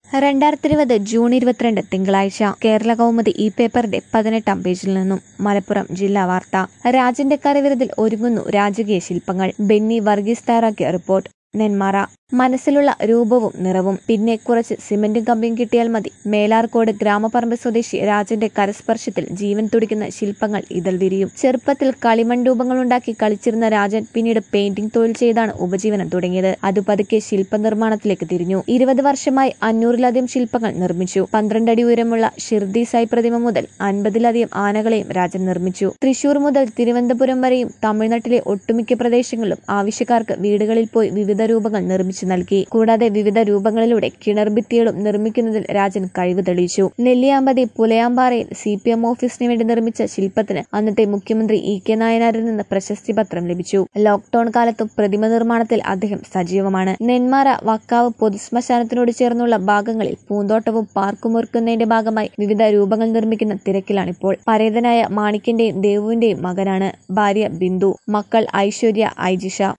രണ്ടായിരത്തി ഇരുപത് ജൂൺ ഇരുപത്തിരണ്ട് തിങ്കളാഴ്ച കേരള കൗമുദി ഈ പേപ്പറിന്റെ പതിനെട്ടാം പേജിൽ നിന്നും മലപ്പുറം ജില്ലാ വാർത്ത രാജന്റെ കരവിരുതിൽ ഒരുങ്ങുന്നു രാജകീയ ശില്പങ്ങൾ ബെന്നി വർഗീസ് തയ്യാറാക്കിയ റിപ്പോർട്ട് നെന്മാറ മനസ്സിലുള്ള രൂപവും നിറവും പിന്നെ കുറച്ച് സിമന്റും കമ്പിയും കിട്ടിയാൽ മതി മേലാർക്കോട് ഗ്രാമപറമ്പ് സ്വദേശി രാജന്റെ കരസ്പർശത്തിൽ ജീവൻ തുടിക്കുന്ന ശില്പങ്ങൾ ഇതൾ വിരിയും ചെറുപ്പത്തിൽ കളിമൺ രൂപങ്ങളുണ്ടാക്കി കളിച്ചിരുന്ന രാജൻ പിന്നീട് പെയിന്റിംഗ് തൊഴിൽ ചെയ്താണ് ഉപജീവനം തുടങ്ങിയത് അത് പതുക്കെ ശില്പനിർമ്മാണത്തിലേക്ക് തിരിഞ്ഞു ഇരുപത് വർഷമായി അഞ്ഞൂറിലധികം ശില്പങ്ങൾ നിർമ്മിച്ചു പന്ത്രണ്ട് അടി ഉയരമുള്ള ഷിർദി സായി പ്രതിമ മുതൽ അൻപതിലധികം ആനകളെയും രാജൻ നിർമ്മിച്ചു തൃശൂർ മുതൽ തിരുവനന്തപുരം വരെയും തമിഴ്നാട്ടിലെ ഒട്ടുമിക്ക പ്രദേശങ്ങളിലും ആവശ്യക്കാർക്ക് വീടുകളിൽ പോയി വിവിധ രൂപങ്ങൾ നിർമ്മിച്ചു നൽകി കൂടാതെ വിവിധ രൂപങ്ങളിലൂടെ കിണർ ഭിത്തികളും നിർമ്മിക്കുന്നതിൽ രാജൻ കഴിവ് തെളിയിച്ചു നെല്ലിയാമ്പതി പുലയാമ്പാറയിൽ സി പി എം ഓഫീസിന് വേണ്ടി നിർമ്മിച്ച ശില്പത്തിന് അന്നത്തെ മുഖ്യമന്ത്രി ഇ കെ നായനാരിൽ നിന്ന് പ്രശസ്തി പത്രം ലഭിച്ചു ലോക്ഡൌൺ കാലത്തും പ്രതിമ നിർമ്മാണത്തിൽ അദ്ദേഹം സജീവമാണ് നെന്മാറ വക്കാവ് പൊതുശ്മശാനത്തിനോട് ചേർന്നുള്ള ഭാഗങ്ങളിൽ പൂന്തോട്ടവും പാർക്കും ഒരുക്കുന്നതിന്റെ ഭാഗമായി വിവിധ രൂപങ്ങൾ നിർമ്മിക്കുന്ന തിരക്കിലാണിപ്പോൾ പരേതനായ മാണിക്കിന്റെയും ദേവുവിന്റെയും മകനാണ് ഭാര്യ ബിന്ദു മക്കൾ ഐശ്വര്യ ഐജിഷ